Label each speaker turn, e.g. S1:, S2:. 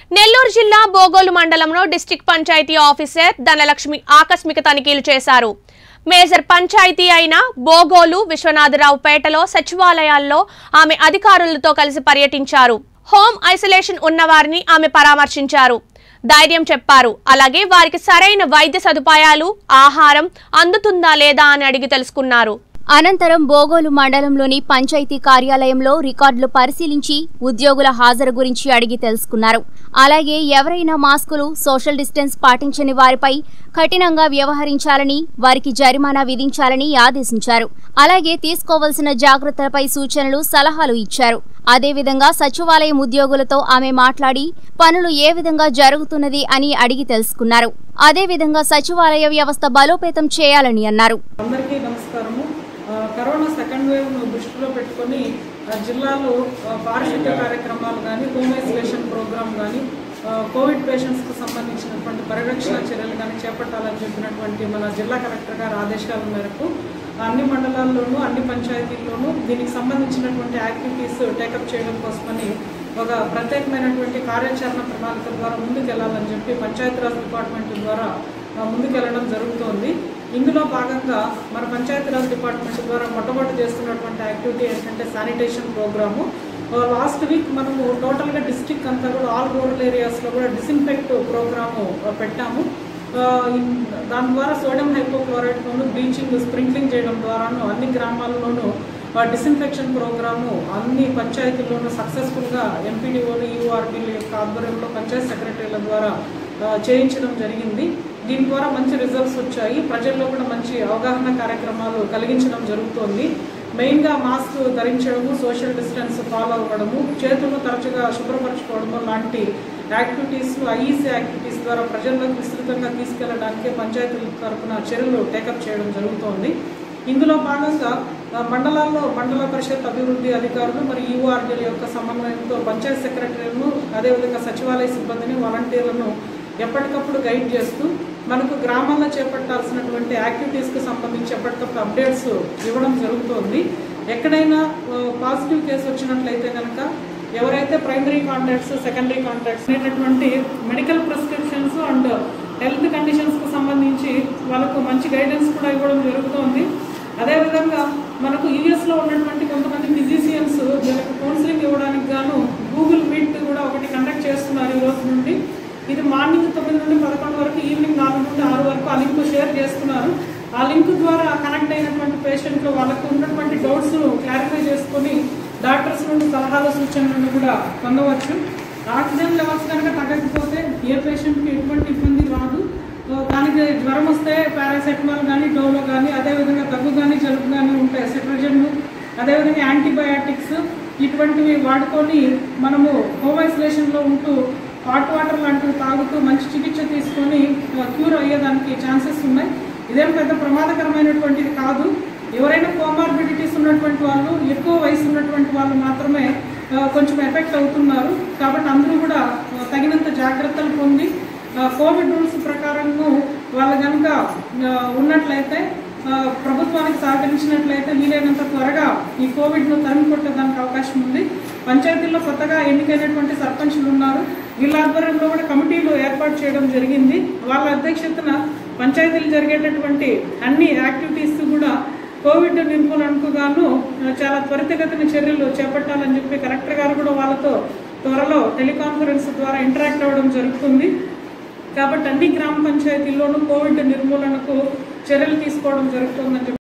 S1: నెల్లూరు జిల్లా బోగోలు మండలంలో district panchayat officer Dhanalakshmi ఆకస్మిక తనిఖీలు చేశారు మేజర్ పంచాయతీ అయిన బోగోలు విశ్వనాథరావు పేటలో సచివాలయాల్లో ఆమె అధికారులతో కలిసి పర్యటించారు హోమ్ ఐసోలేషన్ ఉన్నవారిని ఆమె పరామర్శించారు ధైర్యం చెప్పారు అలాగే వారికి సరైన వైద్య సదుపాయాలు ఆహారం అందుతుందా లేదా అని అడిగి తెలుసుకున్నారు
S2: అనంతరం బోగోలు మండలంలోని పంచాయతీ కార్యాలయంలో రికార్డులు పరిశీలించి ఉద్యోగుల హాజరు గురించి అడిగి తెలుసుకున్నారు అలాగే ఎవరైనా మాస్కులు సోషల్ డిస్టెన్స్ పాటించని వారిపై కఠినంగా వ్యవహరించాలని వారికి జరిమానా విధించాలని ఆదేశించారు అలాగే తీసుకోవలసిన జాగ్రత్తలపై సూచనలు సలహాలు ఇచ్చారు అదేవిధంగా సచివాలయం ఉద్యోగులతో ఆమె మాట్లాడి పనులు ఏ విధంగా జరుగుతున్నది అని అడిగి తెలుసుకున్నారు అదేవిధంగా సచివాలయ వ్యవస్థ బలోపేతం చేయాలని అన్నారు
S3: అందరికీ నమస్కారము ఆ, కరోనా సెకండ్ వేవ్ను దృష్టిలో పెట్టుకొని ఆ, జిల్లాలో ఆ, పారిశుద్ధ్య కార్యక్రమాలు కానీ హోమ్ ఐసోలేషన్ ప్రోగ్రామ్ కానీ ఆ, కోవిడ్ పేషెంట్స్కి సంబంధించినటువంటి పరిరక్షణ చర్యలు కానీ చేపట్టాలని చెప్పినటువంటి మన జిల్లా కలెక్టర్ గారి ఆదేశాల మేరకు అన్ని మండలాల్లోనూ అన్ని పంచాయతీల్లోనూ దీనికి సంబంధించినటువంటి యాక్టివిటీస్ టేకప్ చేయడం కోసమని ఒక ప్రత్యేకమైనటువంటి కార్యాచరణ ప్రణాళిక ద్వారా ముందుకెళ్లాలని చెప్పి పంచాయతీరాజ్ డిపార్ట్మెంట్ ద్వారా ఆ, ముందుకెళ్లడం జరుగుతోంది ఇందులో భాగంగా మన పంచాయతీరాజ్ డిపార్ట్మెంట్ ద్వారా మొట్టమొదటి చేస్తున్నటువంటి యాక్టివిటీ ఏంటంటే శానిటేషన్ ప్రోగ్రాము లాస్ట్ వీక్ మనము టోటల్గా డిస్టిక్ అంతా కూడా ఆల్ రూరల్ ఏరియాస్లో కూడా డిస్ఇన్ఫెక్ట్ ప్రోగ్రాము ఆ, పెట్టాము ఆ, ఇన్- దాని ద్వారా సోడియం హైపోక్లోరైడ్తోను బ్లీచింగ్ స్ప్రింక్లింగ్ చేయడం ద్వారాను అన్ని గ్రామాల్లోనూ డిస్ఇన్ఫెక్షన్ ప్రోగ్రాము అన్ని పంచాయతీల్లోనూ సక్సెస్ఫుల్గా ఎంపీడీఓలు యూఆర్డీల యొక్క ఆధ్వర్యంలో పంచాయత్ సెక్రటరీల ద్వారా ఆ, చేయించడం జరిగింది దీని ద్వారా మంచి రిజల్ట్స్ వచ్చాయి ప్రజల్లో కూడా మంచి అవగాహన కార్యక్రమాలు కలిగించడం జరుగుతోంది మెయిన్గా మాస్క్ ధరించడము సోషల్ డిస్టెన్స్ ఫాలో అవ్వడము చేతులను తరచుగా శుభ్రపరచుకోవడము లాంటి యాక్టివిటీస్ ఐఈసీ యాక్టివిటీస్ ద్వారా ప్రజల్లోకి విస్తృతంగా తీసుకెళ్లడానికి పంచాయతీల తరఫున చర్యలు టేకప్ చేయడం జరుగుతోంది ఇందులో భాగంగా ఆ, మండలాల్లో మండల పరిషత్ అభివృద్ధి అధికారులు మరియు యూఆర్డీల యొక్క సమన్వయంతో పంచాయత్ సెక్రటరీలను అదేవిధంగా సచివాలయ సిబ్బందిని వాలంటీర్లను ఎప్పటికప్పుడు గైడ్ చేస్తూ మనకు గ్రామాల్లో చేపట్టాల్సినటువంటి యాక్టివిటీస్కి సంబంధించి ఎప్పటికప్పుడు అప్డేట్స్ ఇవ్వడం జరుగుతోంది ఎక్కడైనా పాజిటివ్ కేసు వచ్చినట్లయితే కనుక ఎవరైతే ప్రైమరీ కాంటాక్ట్స్ సెకండరీ కాంటాక్ట్స్ అనేటటువంటి మెడికల్ ప్రిస్క్రిప్షన్స్ అండ్ హెల్త్ కండిషన్స్కి సంబంధించి వాళ్ళకు మంచి గైడెన్స్ కూడా ఇవ్వడం జరుగుతోంది అదేవిధంగా మనకు యూఎస్లో ఉన్నటువంటి కొంతమంది ఫిజిషియన్స్ వీళ్ళకి కౌన్సిలింగ్ ఇవ్వడానికి గాను గూగుల్ మీట్ కూడా ఒకటి కండక్ట్ చేస్తున్నారు ఈ రోజు నుండి ఇది మార్నింగ్ తొమ్మిది నుండి పదకొండు వరకు ఈవినింగ్ నాలుగు నుండి ఆరు వరకు ఆ లింక్ షేర్ చేస్తున్నారు ఆ లింక్ ద్వారా కనెక్ట్ అయినటువంటి పేషెంట్లు వాళ్ళకు ఉన్నటువంటి డౌట్స్ క్లారిఫై చేసుకొని డాక్టర్స్ నుండి సలహాలు సూచనలను కూడా పొందవచ్చు ఆక్సిజన్ లెవెల్స్ కనుక తగ్గకపోతే ఏ పేషెంట్కి ఎటువంటి ఇబ్బంది రాదు సో దానికి జ్వరం వస్తే పారాసెటమాల్ కానీ డోలో కానీ అదేవిధంగా దగ్గు కానీ జలుబు కానీ ఉంటాయి సెట్రజన్ అదేవిధంగా యాంటీబయాటిక్స్ ఇటువంటివి వాడుకొని మనము హోమ్ ఐసోలేషన్లో ఉంటూ హాట్ వాటర్ లాంటివి తాగుతూ మంచి చికిత్స తీసుకొని క్యూర్ అయ్యేదానికి ఛాన్సెస్ ఉన్నాయి ఇదేం పెద్ద ప్రమాదకరమైనటువంటిది కాదు ఎవరైనా కోమార్బిడిటీస్ ఉన్నటువంటి వాళ్ళు ఎక్కువ వయసు ఉన్నటువంటి వాళ్ళు మాత్రమే ఆ, కొంచెం ఎఫెక్ట్ అవుతున్నారు కాబట్టి అందరూ కూడా ఆ, తగినంత జాగ్రత్తలు పొంది ఆ, కోవిడ్ రూల్స్ ప్రకారము వాళ్ళు కనుక ఆ, ఉన్నట్లయితే ఆ, ప్రభుత్వానికి సహకరించినట్లయితే వీలైనంత త్వరగా ఈ కోవిడ్ను తరిమి కొట్టేదానికి అవకాశం ఉంది పంచాయతీల్లో కొత్తగా ఎన్నికైనటువంటి సర్పంచులు ఉన్నారు వీళ్ళ ఆధ్వర్యంలో కూడా కమిటీలు ఏర్పాటు చేయడం జరిగింది వాళ్ళ అధ్యక్షతన పంచాయతీలు జరిగేటటువంటి అన్ని యాక్టివిటీస్ కూడా కోవిడ్ నిర్మూలనకు గాను ఆ, చాలా త్వరితగతిన చర్యలు చేపట్టాలని చెప్పి కలెక్టర్ గారు కూడా వాళ్ళతో త్వరలో టెలికాన్ఫరెన్స్ ద్వారా ఇంటరాక్ట్ అవ్వడం జరుగుతుంది కాబట్టి అన్ని గ్రామ పంచాయతీల్లోనూ కోవిడ్ నిర్మూలనకు చర్యలు తీసుకోవడం జరుగుతుందని చెప్పి